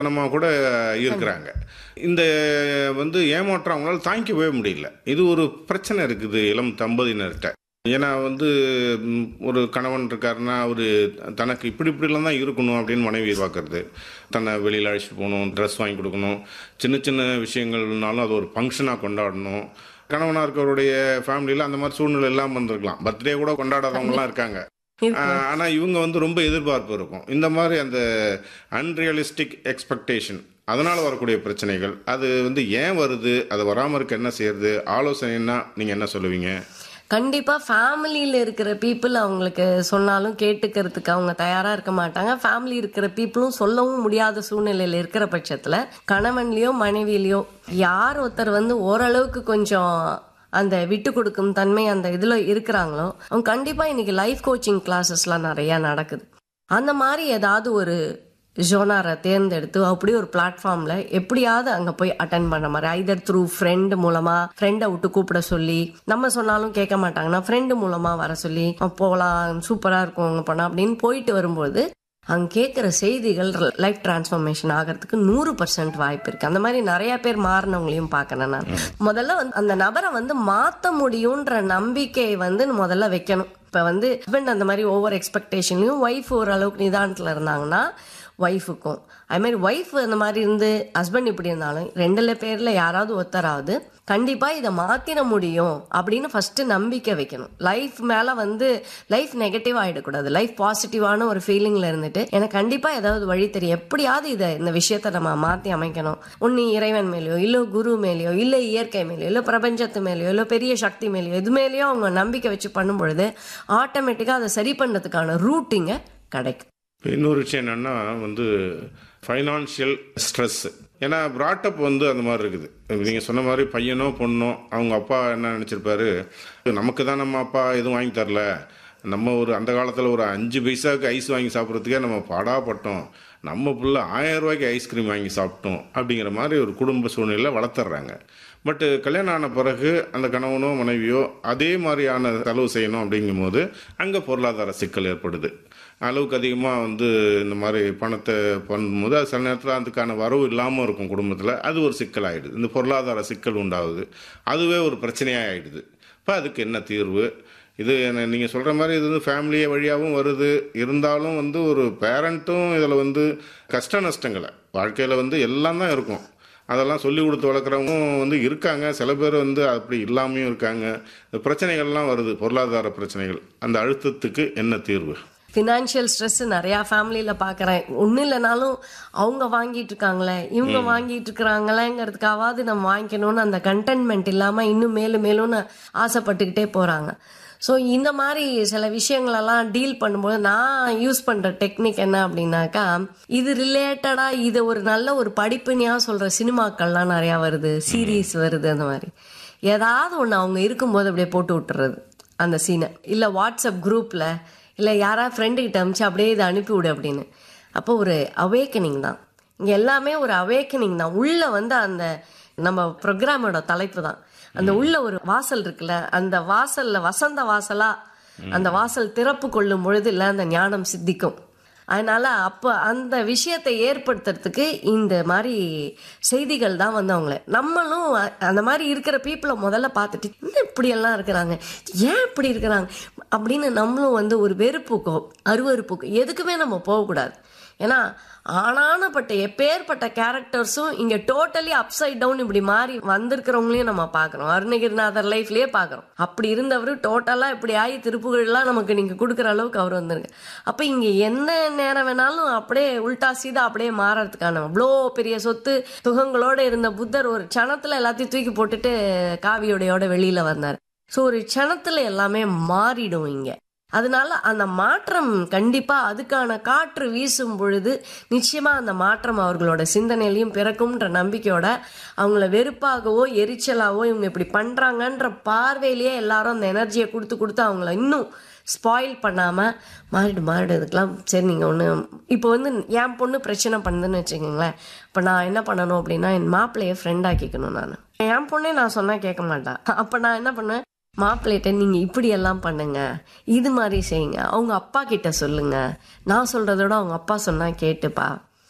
நம்ம கூட இருக்கிறாங்க இந்த வந்து ஏமாற்றம் அவங்களால தாங்கிக்கவே முடியல இது ஒரு பிரச்சனை இருக்குது இளம் தம்பதியினர்கிட்ட ஏன்னா வந்து ம், ஒரு கணவன் இருக்காருன்னா அவர் தனக்கு இப்படி இப்படிலாம் தான் இருக்கணும் அப்படின்னு மனைவி பார்க்கறது தன்னை வெளியில் அழைச்சிட்டு போகணும் ட்ரெஸ் வாங்கி கொடுக்கணும் சின்ன சின்ன விஷயங்கள்னாலும் அது ஒரு ஃபங்க்ஷனாக கொண்டாடணும் கணவனாக இருக்கிறவருடைய ஃபேமிலியில் அந்த மாதிரி சூழ்நிலை இல்லாமல் இருந்திருக்கலாம் பர்த்டே கூட கொண்டாடாதவங்கலாம் இருக்காங்க இருக்கு. ஆஹ் ஆனா இவங்க வந்து ரொம்ப எதிர்பார்ப்பு இருக்கும் இந்த மாதிரி அந்த அன்ரியலிஸ்டிக் எக்ஸ்பெக்டேஷன் அதனால வரக்கூடிய பிரச்சனைகள் அது வந்து ஏன் வருது அது வராம இருக்க என்ன செய்யறது ஆலோசனைன்னா நீங்க என்ன சொல்லுவீங்க கண்டிப்பா ஃபேமிலியில இருக்கிற பீப்புள் அவங்களுக்கு சொன்னாலும் கேட்டுக்கிறதுக்கு அவங்க தயாரா இருக்க மாட்டாங்க ஃபேமிலி இருக்கிற பீப்புளும் சொல்லவும் முடியாத சூழ்நிலையில இருக்கிற பட்சத்துல கணவன்லயோ மனைவியிலயோ யார் ஒருத்தர் வந்து ஓரளவுக்கு கொஞ்சம் அந்த விட்டு கொடுக்கும் தன்மை அந்த இதுல இருக்கிறாங்களோ அவங்க கண்டிப்பா இன்னைக்கு லைஃப் கோச்சிங் கிளாஸஸ்லாம் நிறைய நடக்குது அந்த மாதிரி ஏதாவது ஒரு ஜோனாரை தேர்ந்தெடுத்து அப்படி ஒரு பிளாட்ஃபார்ம்ல எப்படியாவது அங்க போய் அட்டன் பண்ண மாதிரி ஐதர் த்ரூ ஃப்ரெண்ட் மூலமா ஃப்ரெண்டை விட்டு கூப்பிட சொல்லி நம்ம சொன்னாலும் கேட்க மாட்டாங்கன்னா ஃப்ரெண்டு மூலமா வர சொல்லி "அஹ் போலாம் சூப்பரா இருக்கும் அங்க போனா அப்படின்னு போயிட்டு வரும்போது அங்க கேட்குற செய்திகள் லைஃப் டிரான்ஸ்ஃபர்மேஷன் ஆகிறதுக்கு நூறு பர்சன்ட் வாய்ப்பு இருக்கு அந்த மாதிரி நிறைய பேர் மாறினவங்களையும் பார்க்கறேன் நான் முதல்ல வந்து அந்த நபரை வந்து மாத்த முடியும்ன்ற நம்பிக்கையை வந்து முதல்ல வைக்கணும் இப்ப வந்து ஹஸ்பண்ட் அந்த மாதிரி ஓவர் எக்ஸ்பெக்டேஷன்லயும் ஒய்ஃப் ஓரளவுக்கு நிதானத்துல இருந்தாங்கன்னா ஒய்ஃபுக்கும் அது மாதிரி ஒய்ஃப் அந்த மாதிரி இருந்து ஹஸ்பண்ட் இப்படி இருந்தாலும் ரெண்டுல பேர்ல யாராவது ஒருத்தராவது கண்டிப்பா இதை மாத்திர முடியும் அப்படின்னு ஃபர்ஸ்ட் நம்பிக்கை வைக்கணும் லைஃப் மேல வந்து லைஃப் நெகட்டிவ் ஆயிடக்கூடாது லைஃப் பாசிட்டிவான ஒரு ஃபீலிங்ல இருந்துட்டு எனக்கு கண்டிப்பா ஏதாவது வழி தெரியும் எப்படியாவது இதை இந்த விஷயத்த நம்ம மாத்தி அமைக்கணும் ஒன்னு இறைவன் மேலேயோ இல்ல குரு மேலேயோ இல்ல இயற்கை மேலேயோ இல்ல பிரபஞ்சத்து மேலேயோ இல்ல பெரிய சக்தி மேலேயோ எது மேலேயோ அவங்க நம்பிக்கை வச்சு பண்ணும் பொழுது ஆட்டோமேட்டிக்கா அதை சரி பண்றதுக்கான ரூட்டிங்க கிடைக்கும் இப்ப இன்னொரு விஷயம் என்னன்னா வந்து ஃபைனான்ஷியல் ஸ்ட்ரெஸ் ஏன்னா ப்ராட்டப் வந்து அந்த மாதிரி இருக்குது நீங்கள் சொன்ன மாதிரி பையனோ பொண்ணோ அவங்க அப்பா என்ன நினச்சிருப்பாரு நமக்கு தான் நம்ம அப்பா எதுவும் வாங்கி தரல நம்ம ஒரு அந்த காலத்தில் ஒரு அஞ்சு பைசாவுக்கு ஐஸ் வாங்கி சாப்பிட்றதுக்கே நம்ம பாடாப்பட்டோம் நம்ம புள்ள ஆயிரம் ரூபாய்க்கு ஐஸ்கிரீம் வாங்கி சாப்பிட்டோம் அப்படிங்கிற மாதிரி ஒரு குடும்ப சூழ்நிலை வளர்த்துறாங்க பட்டு கல்யாணம் ஆன பிறகு அந்த கணவனோ மனைவியோ அதே மாதிரியான செலவு செய்யணும் அப்படிங்கும்போது அங்கே பொருளாதார சிக்கல் ஏற்படுது அளவுக்கு அதிகமாக வந்து இந்த மாதிரி பணத்தை பண்ணும்போது அது சில நேரத்தில் அதுக்கான வரவு இல்லாமல் இருக்கும் குடும்பத்தில் அது ஒரு சிக்கல் ஆயிடுது இந்த பொருளாதார சிக்கல் உண்டாகுது அதுவே ஒரு பிரச்சனையாக ஆயிடுது இப்போ அதுக்கு என்ன தீர்வு இது என்ன நீங்கள் சொல்கிற மாதிரி இது வந்து ஃபேமிலியை வழியாகவும் வருது இருந்தாலும் வந்து ஒரு பேரண்ட்டும் இதில் வந்து கஷ்ட நஷ்டங்களை வாழ்க்கையில் வந்து எல்லாம் தான் இருக்கும் அதெல்லாம் சொல்லி கொடுத்து வளர்க்குறவங்க வந்து இருக்காங்க சில பேர் வந்து அப்படி இல்லாமையும் இருக்காங்க இந்த பிரச்சனைகள்லாம் வருது பொருளாதார பிரச்சனைகள் அந்த அழுத்தத்துக்கு என்ன தீர்வு ஃபினான்ஷியல் ஸ்ட்ரெஸ் நிறைய ஃபேமிலியில பாக்குறேன் ஒன்றும் இல்லைனாலும் அவங்க வாங்கிட்டு இருக்காங்களே இவங்க வாங்கிட்டு இருக்கிறாங்களேங்கிறதுக்காவது நம்ம வாங்கிக்கணும்னு அந்த கண்டென்ட்மெண்ட் இல்லாம இன்னும் மேலும் மேலும்னு ஆசைப்பட்டுக்கிட்டே போறாங்க ஸோ இந்த மாதிரி சில விஷயங்களெல்லாம் டீல் பண்ணும்போது நான் யூஸ் பண்ற டெக்னிக் என்ன அப்படின்னாக்கா இது ரிலேட்டடா இது ஒரு நல்ல ஒரு படிப்பினியா சொல்ற சினிமாக்கள்லாம் நிறைய வருது சீரீஸ் வருது அந்த மாதிரி ஏதாவது ஒன்று அவங்க இருக்கும்போது அப்படியே போட்டு விட்டுறது அந்த சீனை இல்லை வாட்ஸ்அப் குரூப்பில் இல்லை யாராவது ஃப்ரெண்டு கிட்ட அமிச்சு அப்படியே இதை அனுப்பி விடு அப்படின்னு அப்போ ஒரு அவேக்கனிங் தான் இங்கே எல்லாமே ஒரு அவேக்கனிங் தான் உள்ள வந்து அந்த நம்ம ப்ரோக்ராமோட தலைப்பு தான் அந்த உள்ள ஒரு வாசல் இருக்குல்ல அந்த வாசல்ல வசந்த வாசலா அந்த வாசல் திறப்பு கொள்ளும் பொழுது இல்ல அந்த ஞானம் சித்திக்கும் அதனால அப்ப அந்த விஷயத்தை ஏற்படுத்துறதுக்கு இந்த மாதிரி செய்திகள் தான் வந்து அவங்கள நம்மளும் அ- அந்த மாதிரி இருக்கிற பீப்புளை முதல்ல பார்த்துட்டு என்ன இப்படியெல்லாம் இருக்கிறாங்க ஏன் இப்படி இருக்கிறாங்க அப்படின்னு நம்மளும் வந்து ஒரு வெறுப்புக்கோ அருவருப்புக்கோ எதுக்குமே நம்ம போகக்கூடாது ஏன்னா ஆனானப்பட்ட எப்பேற்பட்ட கேரக்டர்ஸும் இங்க டோட்டலி அப்சைட் டவுன் இப்படி மாறி வந்திருக்கிறவங்களையும் நம்ம பார்க்கறோம் அருணகிரிநாதர் லைஃப்லயே பார்க்கறோம் அப்படி இருந்தவர் டோட்டலா இப்படி ஆகி திருப்புகள்லாம் நமக்கு நீங்க கொடுக்குற அளவுக்கு அவர் வந்திருக்கு அப்ப இங்க என்ன நேரம் வேணாலும் அப்படியே உல்டா சீதா அப்படியே மாறறதுக்கான அவ்வளோ பெரிய சொத்து சுகங்களோட இருந்த புத்தர் ஒரு க்ஷணத்துல எல்லாத்தையும் தூக்கி போட்டுட்டு காவியோடையோட வெளியில வந்தார் ஸோ ஒரு க்ஷணத்துல எல்லாமே மாறிடும் இங்க அதனால அந்த மாற்றம் கண்டிப்பா அதுக்கான காற்று வீசும் பொழுது நிச்சயமா அந்த மாற்றம் அவர்களோட சிந்தனையிலையும் பிறக்கும்ன்ற நம்பிக்கையோட அவங்கள வெறுப்பாகவோ எரிச்சலாவோ இவங்க இப்படி பண்றாங்கன்ற பார்வையிலேயே எல்லாரும் அந்த எனர்ஜியை கொடுத்து கொடுத்து அவங்கள இன்னும் ஸ்பாயில் பண்ணாம மாறிடு மாறிடு இதுக்கெல்லாம் சரி நீங்க ஒண்ணு இப்போ வந்து என் பொண்ணு பிரச்சனை பண்ணுதுன்னு வச்சுக்கோங்களேன் இப்போ நான் என்ன பண்ணணும் அப்படின்னா என் மாப்பிள்ளைய ஃப்ரெண்ட் ஆக்கிக்கணும் நான் என் பொண்ணே நான் சொன்னா கேட்க மாட்டா அப்ப நான் என்ன பண்ணுவேன் மாப்பிள்ளைகிட்ட நீங்க இப்படி எல்லாம் பண்ணுங்க இது மாதிரி செய்யுங்க அவங்க அப்பா கிட்ட சொல்லுங்க நான் சொல்றதோட அவங்க அப்பா சொன்னா கேட்டுப்பா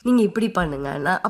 நீங்க இப்படி பண்ணுங்க நான்